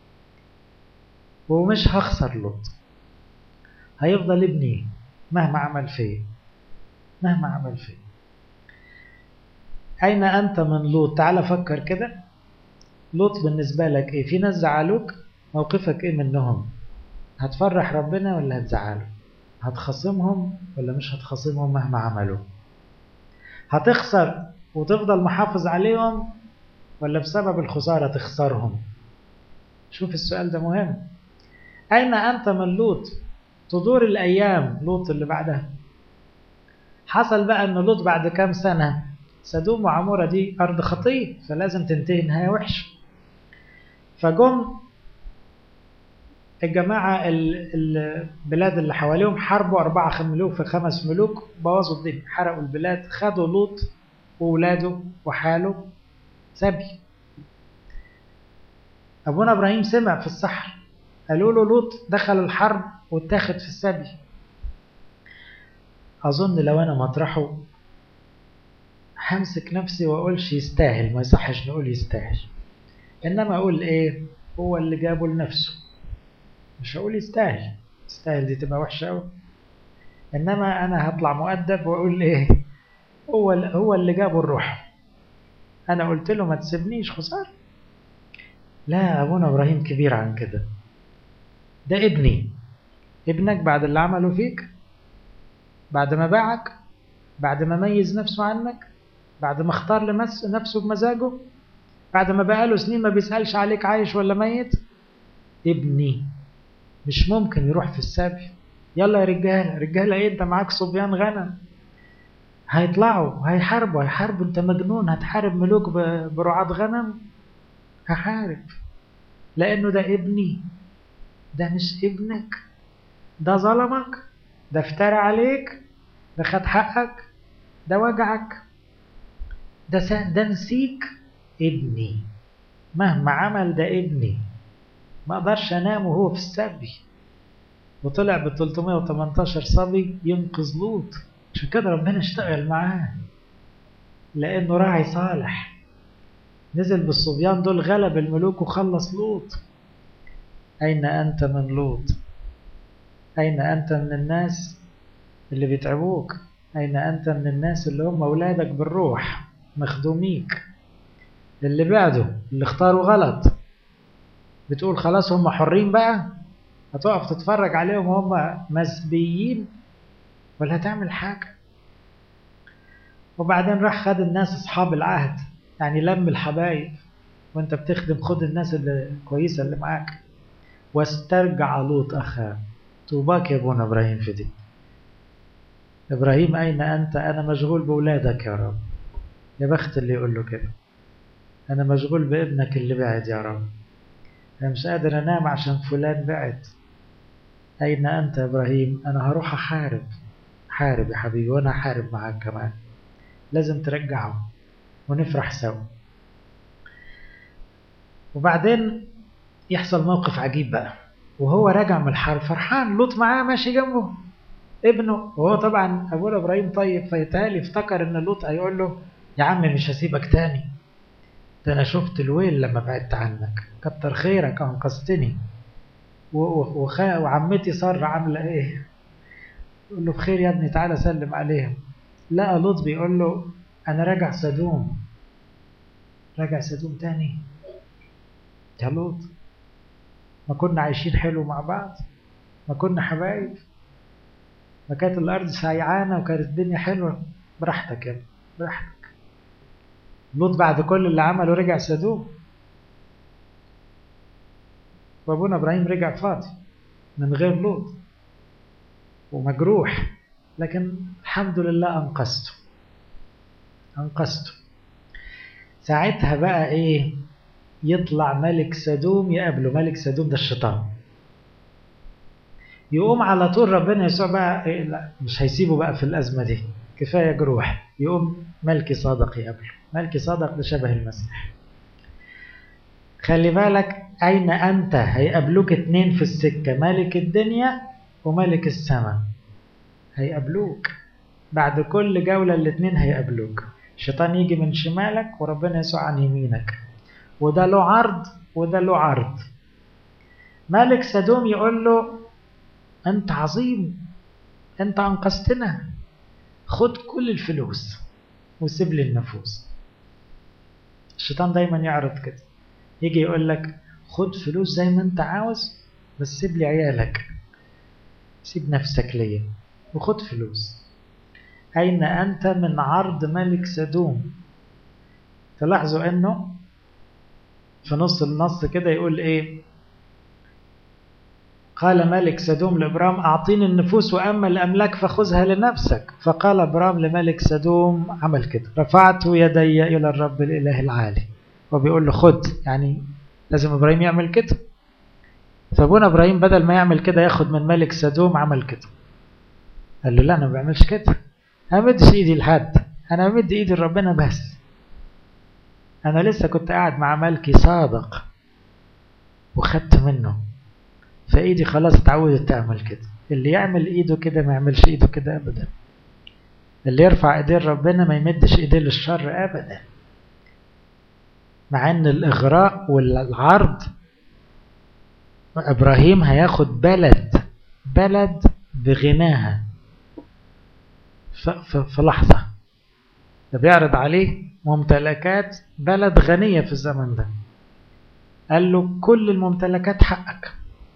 ومش هخسر لوط هيفضل ابني مهما عمل فيه مهما عمل فيه أين أنت من لوط تعال فكر كده لوط بالنسبة لك إيه في ناس زعلوك موقفك إيه منهم هتفرح ربنا ولا هتزعله هتخصمهم ولا مش هتخصمهم مهما عملوا هتخسر وتفضل محافظ عليهم ولا بسبب الخسارة تخسرهم شوف السؤال ده مهم أين أنت من لوط تدور الأيام لوط اللي بعدها حصل بقى أن لوط بعد كام سنة سدوم وعمورة دي أرض خطية فلازم تنتهي نهاية وحشة فجم الجماعة البلاد اللي حواليهم حاربوا أربعة ملوك في خمس ملوك بوظوا الدنيا حرقوا البلاد خدوا لوط وولاده وحاله سبي أبونا إبراهيم سمع في الصحراء قالوا له لوط دخل الحرب واتاخد في السبي أظن لو أنا مطرحه همسك نفسي وأقولش يستاهل ما يصحش نقول يستاهل إنما أقول إيه هو اللي جابه لنفسه مش هقول يستاهل يستاهل دي تبقى وحشة أوي إنما أنا هطلع مؤدب وأقول إيه هو هو اللي جابه الروح أنا قلت له ما تسيبنيش خسارة لا أبونا إبراهيم كبير عن كده ده ابني ابنك بعد اللي عمله فيك بعد ما باعك بعد ما ميز نفسه عنك بعد ما اختار لنفسه بمزاجه بعد ما بقاله سنين ما بيسألش عليك عايش ولا ميت ابني مش ممكن يروح في السبي يلا يا رجاله رجاله ايه انت معاك صبيان غنم هيطلعوا هيحاربوا هيحاربوا انت مجنون هتحارب ملوك برعاة غنم هحارب لانه ده ابني ده مش ابنك ده ظلمك ده افترى عليك ده خد حقك ده وجعك ده س... ده نسيك ابني مهما عمل ده ابني ما اقدرش انام وهو في السبي وطلع ب 318 صبي ينقذ لوط عشان كده ربنا اشتغل معاه لانه راعي صالح نزل بالصبيان دول غلب الملوك وخلص لوط أين أنت من لوط أين أنت من الناس اللي بيتعبوك أين أنت من الناس اللي هم أولادك بالروح مخدوميك اللي بعدوا اللي اختاروا غلط بتقول خلاص هم حرين بقى هتقف تتفرج عليهم وهم مسبيين ولا هتعمل حاجة وبعدين راح خد الناس أصحاب العهد يعني لم الحبايب وانت بتخدم خد الناس اللي كويسة اللي معاك واسترجع لوط أخاه طوباك يا ابونا إبراهيم في دي إبراهيم أين أنت أنا مشغول بولادك يا رب يا بخت اللي يقول له كده أنا مشغول بابنك اللي بعد يا رب أنا مش قادر أنام عشان فلان بعد أين أنت يا إبراهيم أنا هروح أحارب حارب يا حبيبي وأنا هحارب معاك كمان لازم ترجعه ونفرح سوا وبعدين يحصل موقف عجيب بقى وهو راجع من الحرب فرحان لوط معاه ماشي جنبه ابنه وهو طبعا ابونا ابراهيم طيب فيتهيألي افتكر ان لوط هيقول له يا عم مش هسيبك تاني ده انا شفت الويل لما بعدت عنك كتر خيرك انقذتني وخا وعمتي ساره عامله ايه يقول له بخير يا ابني تعالى سلم عليهم لقى لوط بيقول له انا راجع سدوم راجع سدوم تاني يا لوط ما كنا عايشين حلو مع بعض ما كنا حبايب ما كانت الأرض سيعانة وكانت الدنيا حلوة براحتك يا براحتك لوط بعد كل اللي عمله رجع سدوم وابونا ابراهيم رجع فاضي من غير لوط ومجروح لكن الحمد لله انقذته انقذته ساعتها بقى ايه يطلع ملك سدوم يقابله ملك سدوم ده الشيطان يقوم على طول ربنا يسوع بقى إيه لا مش هيسيبه بقى في الأزمة دي كفاية جروح يقوم ملكي صادق يقابله ملكي صادق ده شبه المسيح خلي بالك أين أنت هيقابلوك اتنين في السكة ملك الدنيا وملك السماء هيقابلوك بعد كل جولة الاتنين هيقابلوك الشيطان يجي من شمالك وربنا يسوع عن يمينك وده له عرض وده له عرض ملك سدوم يقول له أنت عظيم أنت أنقذتنا خد كل الفلوس وسيب لي النفوس الشيطان دايما يعرض كده يجي يقول لك خد فلوس زي ما انت عاوز بس سيب لي عيالك سيب نفسك ليا وخد فلوس أين أنت من عرض ملك سدوم تلاحظوا أنه في نص النص كده يقول إيه قال ملك سدوم لإبرام أعطيني النفوس وأما الأملاك فخذها لنفسك فقال إبرام لملك سدوم عمل كده رفعت يدي إلى الرب الإله العالي وبيقول له خد يعني لازم إبراهيم يعمل كده فابونا إبراهيم بدل ما يعمل كده ياخد من ملك سدوم عمل كده قال له لا أنا ما بعملش كده أنا ما مدش إيدي لحد أنا مد إيدي لربنا بس أنا لسه كنت قاعد مع ملكي صادق وخدت منه فايدي خلاص اتعودت تعمل كده اللي يعمل ايده كده ما يعملش ايده كده ابدا اللي يرفع ايديه ربنا ما يمدش ايديه للشر ابدا مع ان الاغراء والعرض ابراهيم هياخد بلد بلد بغناها في لحظة ده بيعرض عليه ممتلكات بلد غنية في الزمن ده قال له كل الممتلكات حقك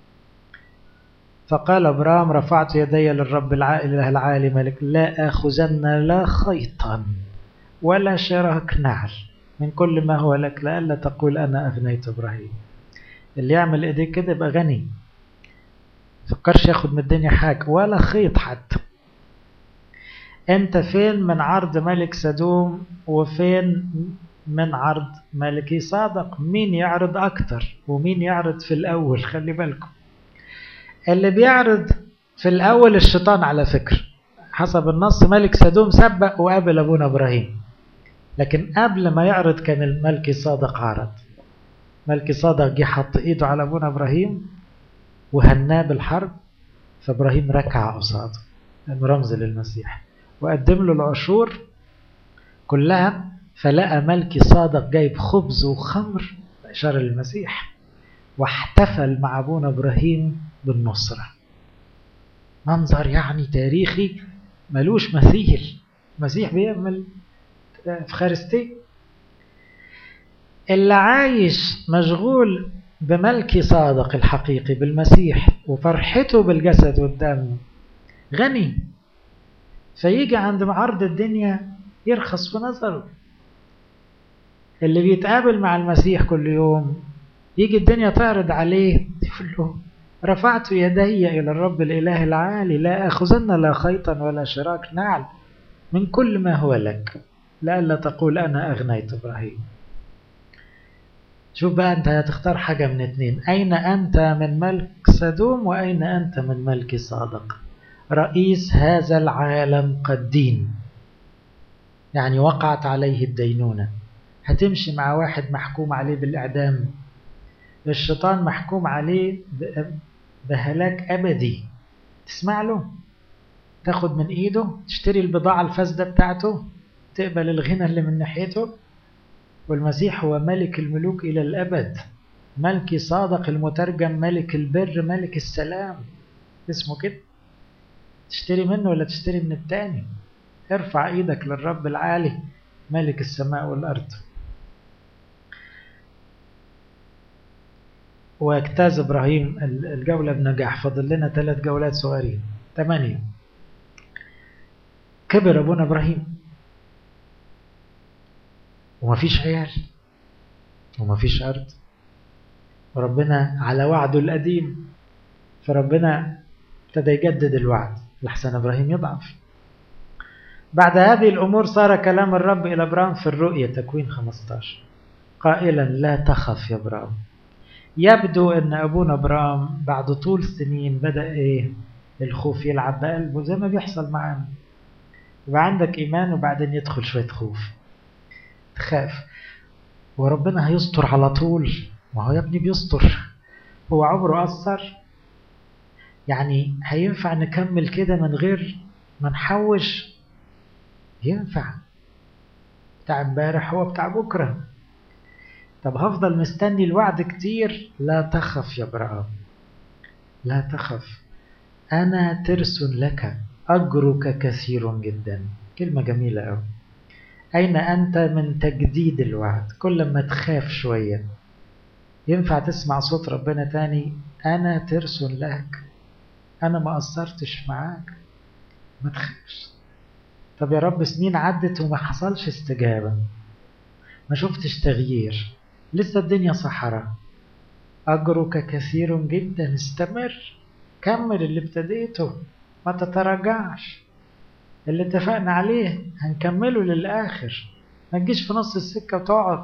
فقال ابرام رفعت يدي للرب الإله العالي ملك لا آخذن لا خيطا ولا شراك نعل من كل ما هو لك لألا تقول أنا أغنيت إبراهيم اللي يعمل إيديه كده يبقى غني فكرش ياخد من الدنيا حاجة ولا خيط حتى أنت فين من عرض ملك سدوم وفين من عرض ملكي صادق مين يعرض أكتر ومين يعرض في الأول خلي بالكم اللي بيعرض في الأول الشيطان على فكرة حسب النص ملك سدوم سبق وقابل أبونا إبراهيم لكن قبل ما يعرض كان الملك صادق عرض ملك صادق جه حط ايده على ابونا ابراهيم وهناه بالحرب فابراهيم ركع قصاده لانه رمز للمسيح وقدم له العشور كلها فلقى ملكي صادق جايب خبز وخمر إشارة للمسيح واحتفل مع أبونا إبراهيم بالنصرة منظر يعني تاريخي ملوش مثيل المسيح بيعمل في خارستي اللي عايش مشغول بملكي صادق الحقيقي بالمسيح وفرحته بالجسد والدم غني فيجي عند معرض الدنيا يرخص في نظره اللي بيتقابل مع المسيح كل يوم يجي الدنيا تعرض عليه يقول له رفعت يدي إلى الرب الإله العالي لا أخذن لا خيطا ولا شراك نعل من كل ما هو لك لألا تقول أنا أغنيت إبراهيم شوف بقى أنت هتختار حاجة من اتنين أين أنت من ملك سدوم وأين أنت من ملك صادق رئيس هذا العالم قد دين يعني وقعت عليه الدينونة هتمشي مع واحد محكوم عليه بالإعدام الشيطان محكوم عليه بهلاك أبدي تسمع له تاخد من إيده تشتري البضاعة الفاسدة بتاعته تقبل الغنى اللي من ناحيته والمسيح هو ملك الملوك إلى الأبد ملكي صادق المترجم ملك البر ملك السلام اسمه كده تشتري منه ولا تشتري من التاني ارفع ايدك للرب العالي ملك السماء والأرض واجتاز إبراهيم الجولة بنجاح فضل لنا ثلاث جولات صغيرين ثمانية كبر أبونا إبراهيم ومفيش عيال ومفيش أرض وربنا على وعده القديم فربنا ابتدى يجدد الوعد لحسن إبراهيم يضعف بعد هذه الأمور صار كلام الرب إلى إبراهيم في الرؤية تكوين 15 قائلا لا تخف يا إبراهيم يبدو أن أبونا إبراهيم بعد طول سنين بدأ إيه الخوف يلعب بقلبه زي ما بيحصل معانا يبقى عندك إيمان وبعدين يدخل شوية خوف تخاف وربنا هيستر على طول ما هو يا ابني بيستر هو عمره أثر يعني هينفع نكمل كده من غير ما نحوش ينفع بتاع امبارح هو بتاع بكرة طب هفضل مستني الوعد كتير لا تخف يا ابراهيم لا تخف أنا ترس لك أجرك كثير جدا كلمة جميلة أوي أين أنت من تجديد الوعد كل ما تخاف شوية ينفع تسمع صوت ربنا تاني أنا ترس لك أنا ما قصرتش معاك ما تخافش طب يا رب سنين عدت وما حصلش استجابة ما شفتش تغيير لسه الدنيا صحراء أجرك كثير جدا استمر كمل اللي ابتديته ما تتراجعش اللي اتفقنا عليه هنكمله للآخر ما تجيش في نص السكة وتقعد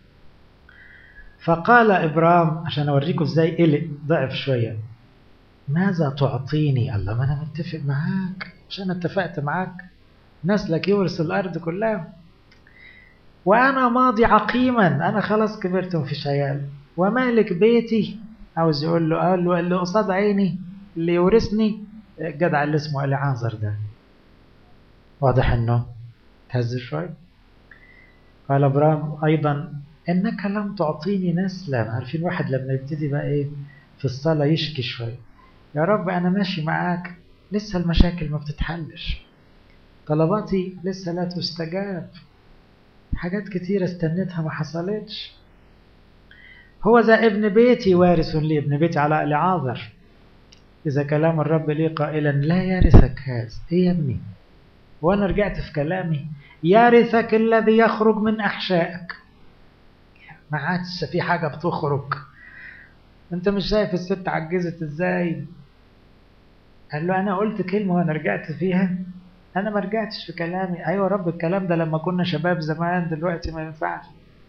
فقال إبرام عشان أوريكم إزاي قلق ضعف شوية ماذا تعطيني الله ما أنا متفق معاك مش أنا اتفقت معاك نسلك يورث الأرض كلها وأنا ماضي عقيما أنا خلاص كبرت ومفيش عيال ومالك بيتي عاوز يقول له قال له اللي قصاد عيني اللي يورثني الجدع اللي اسمه العازر ده واضح انه تهز شوي قال ابراهيم ايضا انك لم تعطيني نسلا عارفين واحد لما يبتدي بقى ايه في الصلاه يشكي شويه يا رب انا ماشي معاك لسه المشاكل ما بتتحلش طلباتي لسه لا تستجاب حاجات كتيرة استنيتها ما حصلتش هو ذا ابن بيتي وارث لي ابن بيتي على العاذر إذا كلام الرب لي قائلا لا يرثك هذا إيه يا ابني وأنا رجعت في كلامي يرثك الذي يخرج من أحشائك ما عادش في حاجة بتخرج أنت مش شايف الست عجزت إزاي قال له أنا قلت كلمة وأنا رجعت فيها أنا ما رجعتش في كلامي أيوة رب الكلام ده لما كنا شباب زمان دلوقتي ما ينفعش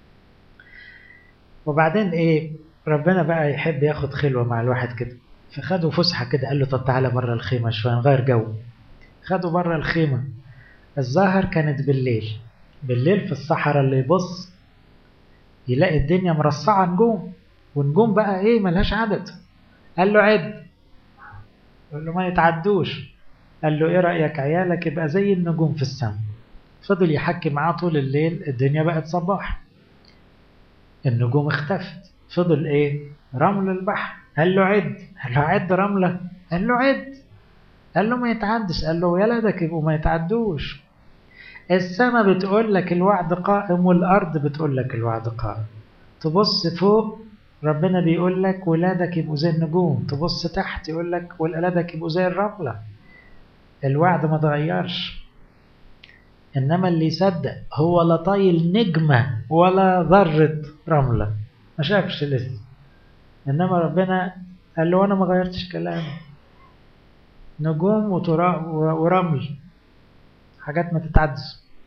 وبعدين إيه ربنا بقى يحب ياخد خلوة مع الواحد كده فخدوا فسحة كده قال له طب تعالى بره الخيمة شوية نغير جو خدوا بره الخيمة الظاهر كانت بالليل بالليل في الصحراء اللي يبص يلاقي الدنيا مرصعة نجوم ونجوم بقى ايه ملهاش عدد قال له عد قال له ما يتعدوش قال له ايه رأيك عيالك يبقى زي النجوم في السماء فضل يحكي معاه طول الليل الدنيا بقت صباح النجوم اختفت فضل ايه رمل البحر قال له عد قال له عد رملة قال له عد قال له ما يتعدش قال له ولدك يبقوا ما يتعدوش السماء بتقول لك الوعد قائم والأرض بتقول لك الوعد قائم تبص فوق ربنا بيقول لك ولادك يبقوا زي النجوم تبص تحت يقول لك ولادك يبقوا زي الرملة الوعد ما تغيرش إنما اللي يصدق هو لا طايل نجمة ولا ذرة رملة ما شافش لسه إنما ربنا قال له أنا ما غيرتش كلامي نجوم ورمل حاجات ما تتعدش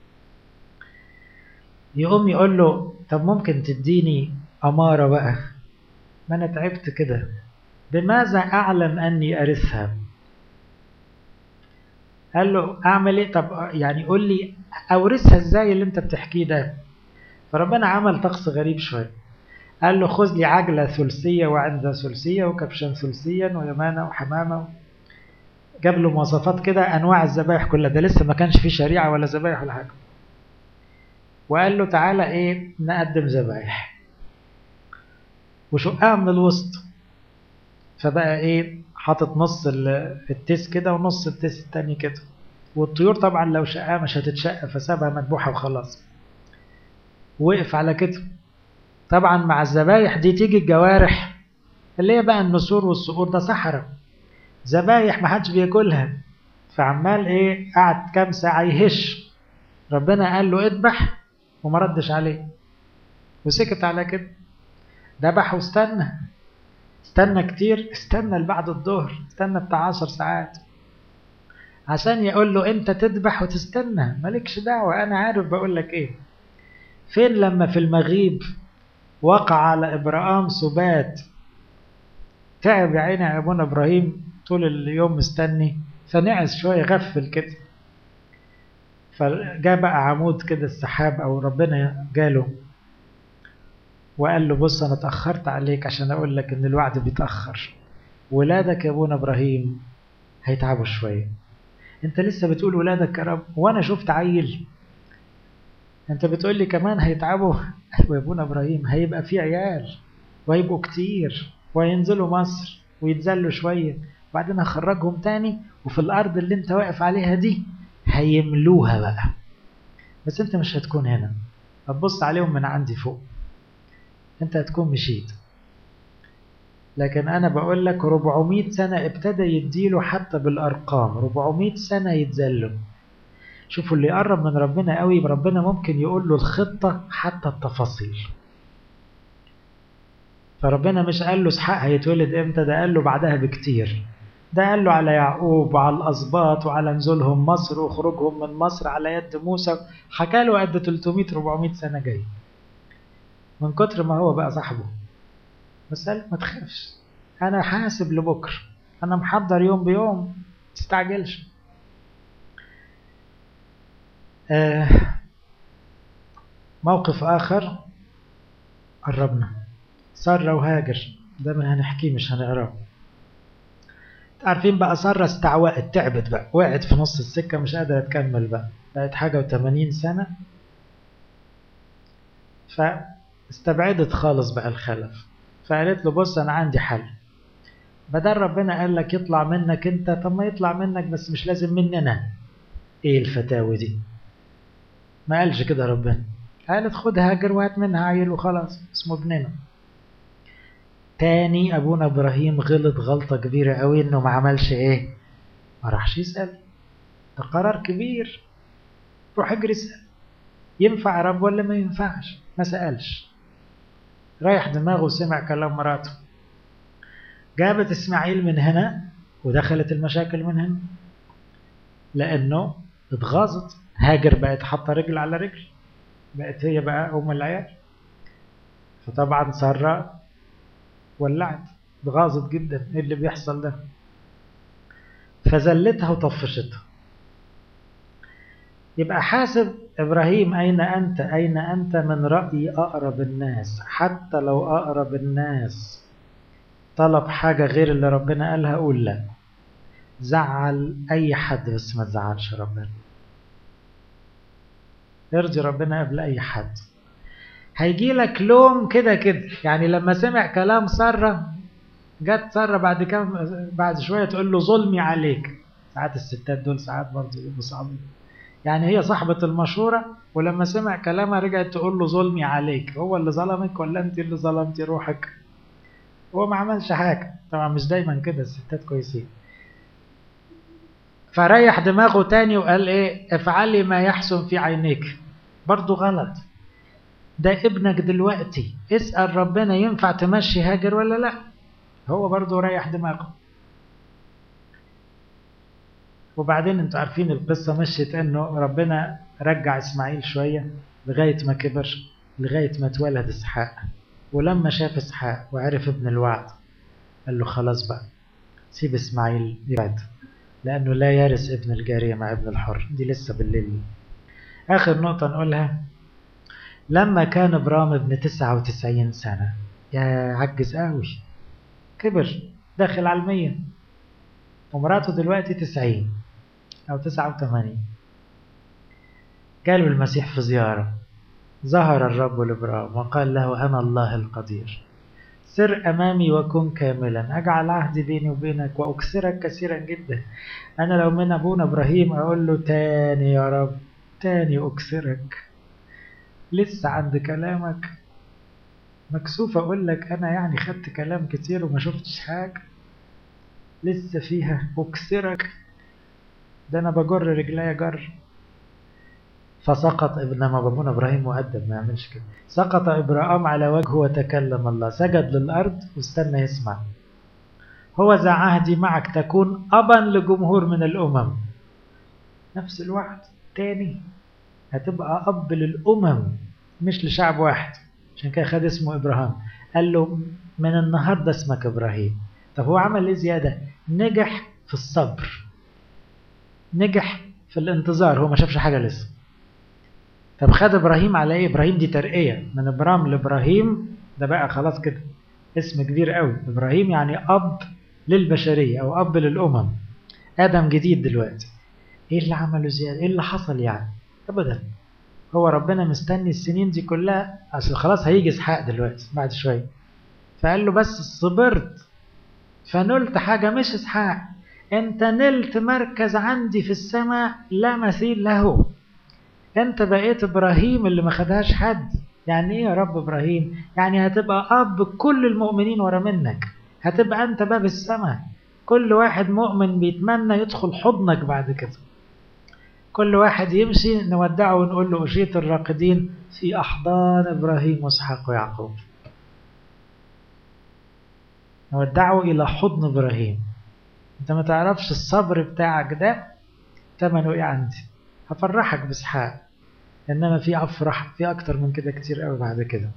يقوم يقول له طب ممكن تديني أمارة بقى ما أنا تعبت كده بماذا أعلم أني أرثها قال له أعمل إيه طب يعني قول لي أورثها إزاي اللي أنت بتحكيه ده فربنا عمل طقس غريب شوية قال له خذ لي عجلة ثلثية وعنزة ثلثية وكبشا ثلثيا ويمانة وحمامة جاب له مواصفات كده أنواع الذبائح كلها ده لسه ما كانش فيه شريعة ولا ذبائح ولا حاجة وقال له تعالى إيه نقدم ذبائح وشقها من الوسط فبقى إيه حاطط نص التيس كده ونص التيس التاني كده والطيور طبعا لو شقها مش هتتشق فسابها مذبوحة وخلاص وقف على كده طبعا مع الذبايح دي تيجي الجوارح اللي هي بقى النسور والصقور ده صحراء ذبايح محدش بياكلها فعمال ايه قعد كام ساعة يهش ربنا قال له اذبح وما ردش عليه وسكت على كده ذبح واستنى استنى كتير استنى لبعد الظهر استنى بتاع عشر ساعات عشان يقول له انت تذبح وتستنى مالكش دعوة انا عارف بقول لك ايه فين لما في المغيب وقع على ابراهام سبات تعب يا عيني يا ابونا ابراهيم طول اليوم مستني فنعس شويه غفل كده فجاء بقى عمود كده السحاب او ربنا جاله وقال له بص انا اتاخرت عليك عشان اقول لك ان الوعد بيتاخر ولادك يا ابونا ابراهيم هيتعبوا شويه انت لسه بتقول ولادك يا رب وانا شفت عيل انت بتقول لي كمان هيتعبوا ايوه يا ابونا ابراهيم هيبقى في عيال وهيبقوا كتير وهينزلوا مصر ويتذلوا شويه وبعدين هخرجهم تاني وفي الارض اللي انت واقف عليها دي هيملوها بقى بس انت مش هتكون هنا هتبص عليهم من عندي فوق انت هتكون مشيت لكن انا بقول لك 400 سنة ابتدى يديله حتى بالارقام 400 سنة يتذلوا شوفوا اللي يقرب من ربنا قوي ربنا ممكن يقول له الخطة حتى التفاصيل فربنا مش قال له اسحاق هيتولد امتى ده قال له بعدها بكتير ده قال له على يعقوب وعلى الأسباط وعلى نزولهم مصر وخروجهم من مصر على يد موسى حكى له قد 300 400 سنة جاي من كتر ما هو بقى صاحبه بس قال ما تخافش أنا حاسب لبكرة أنا محضر يوم بيوم تستعجلش آه موقف آخر قربنا سارة وهاجر ده ما هنحكيه مش هنقراه عارفين بقى سارة استعوقت تعبت بقى وقعت في نص السكة مش قادرة تكمل بقى بقت حاجة وثمانين سنة فاستبعدت خالص بقى الخلف فقالت له بص أنا عندي حل بدل ربنا قال لك يطلع منك أنت طب ما يطلع منك بس مش لازم مننا إيه الفتاوي دي ما قالش كده ربنا قالت خد هاجر وهات منها عيل وخلاص اسمه ابننا تاني ابونا ابراهيم غلط غلطة كبيرة قوي انه ما عملش ايه ما راحش يسأل ده قرار كبير روح اجري اسأل ينفع يا رب ولا ما ينفعش ما سألش رايح دماغه وسمع كلام مراته جابت اسماعيل من هنا ودخلت المشاكل من هنا لانه اتغاظت هاجر بقت حاطه رجل على رجل بقت هي بقى ام العيال فطبعا ساره ولعت اتغاظت جدا ايه اللي بيحصل ده فزلتها وطفشتها يبقى حاسب ابراهيم اين انت اين انت من راي اقرب الناس حتى لو اقرب الناس طلب حاجه غير اللي ربنا قالها قول لا زعل اي حد بس ما تزعلش ربنا ارضي ربنا قبل اي حد هيجي لك لوم كده كده يعني لما سمع كلام سارة جت سارة بعد كام بعد شوية تقول له ظلمي عليك ساعات الستات دول ساعات برضه يبقوا صعبين يعني هي صاحبة المشورة ولما سمع كلامها رجعت تقول له ظلمي عليك هو اللي ظلمك ولا انت اللي ظلمتي روحك هو ما عملش حاجة طبعا مش دايما كده الستات كويسين فريح دماغه تاني وقال ايه افعلي ما يحسن في عينيك برضه غلط ده ابنك دلوقتي اسأل ربنا ينفع تمشي هاجر ولا لا هو برضه ريح دماغه وبعدين انتوا عارفين القصة مشيت انه ربنا رجع اسماعيل شوية لغاية ما كبر لغاية ما اتولد اسحاق ولما شاف اسحاق وعرف ابن الوعد قال له خلاص بقى سيب اسماعيل يبعد لأنه لا يرث ابن الجارية مع ابن الحر دي لسه بالليل آخر نقطة نقولها لما كان برام ابن تسعة وتسعين سنة يا عجز قوي كبر داخل على المية ومراته دلوقتي تسعين أو تسعة وثمانين قالوا المسيح في زيارة ظهر الرب لإبراهيم وقال له أنا الله القدير سر أمامي وكن كاملا أجعل عهدي بيني وبينك وأكسرك كثيرا جدا أنا لو من أبونا إبراهيم أقول له تاني يا رب تاني أكسرك لسه عند كلامك مكسوف أقول لك أنا يعني خدت كلام كتير وما شفتش حاجة لسه فيها أكسرك ده أنا بجر رجليا جر فسقط ابنما ابونا ابراهيم مؤدب ما يعملش كده سقط ابراهيم على وجهه وتكلم الله سجد للارض واستنى يسمع هو ذا عهدي معك تكون ابا لجمهور من الامم نفس الوعد تاني هتبقى اب للامم مش لشعب واحد عشان كده خد اسمه ابراهيم قال له من النهارده اسمك ابراهيم طب هو عمل ايه زياده نجح في الصبر نجح في الانتظار هو ما شافش حاجة لسه طب خد إبراهيم على إيه إبراهيم دي ترقية من إبرام لإبراهيم ده بقى خلاص كده اسم كبير قوي إبراهيم يعني أب للبشرية أو أب للأمم آدم جديد دلوقتي إيه اللي عمله زيادة إيه اللي حصل يعني أبدا هو ربنا مستني السنين دي كلها أصل خلاص هيجي إسحاق دلوقتي بعد شوية فقال له بس صبرت فنلت حاجة مش إسحاق أنت نلت مركز عندي في السماء لا مثيل له أنت بقيت إبراهيم اللي ما خدهاش حد يعني إيه يا رب إبراهيم يعني هتبقى أب كل المؤمنين ورا منك هتبقى أنت باب السماء كل واحد مؤمن بيتمنى يدخل حضنك بعد كده كل واحد يمشي نودعه ونقول له أشيت الراقدين في أحضان إبراهيم وإسحاق ويعقوب نودعه إلى حضن إبراهيم أنت ما تعرفش الصبر بتاعك ده تمنه إيه عندي هفرحك بإسحاق إنما في أفرح في أكتر من كده كتير قوي بعد كده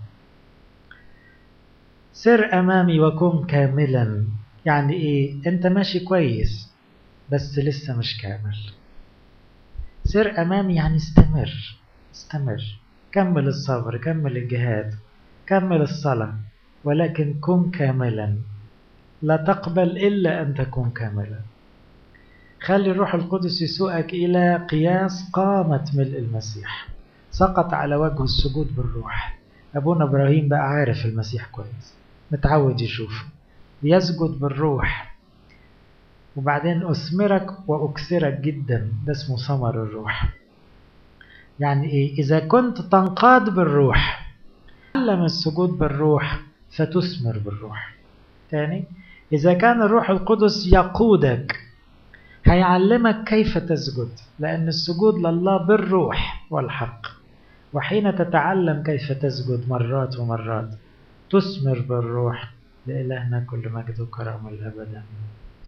سر أمامي وكن كاملا يعني إيه أنت ماشي كويس بس لسه مش كامل سر أمامي يعني استمر استمر كمل الصبر كمل الجهاد كمل الصلاة ولكن كن كاملا لا تقبل إلا أن تكون كاملا خلي الروح القدس يسوقك إلى قياس قامة ملء المسيح سقط على وجه السجود بالروح أبونا إبراهيم بقى عارف المسيح كويس متعود يشوفه يسجد بالروح وبعدين أثمرك وأكثرك جدا ده اسمه ثمر الروح يعني إيه إذا كنت تنقاد بالروح علم السجود بالروح فتثمر بالروح تاني إذا كان الروح القدس يقودك هيعلمك كيف تسجد لأن السجود لله بالروح والحق وحين تتعلم كيف تسجد مرات ومرات تثمر بالروح لإلهنا كل مجد وكرم الأبد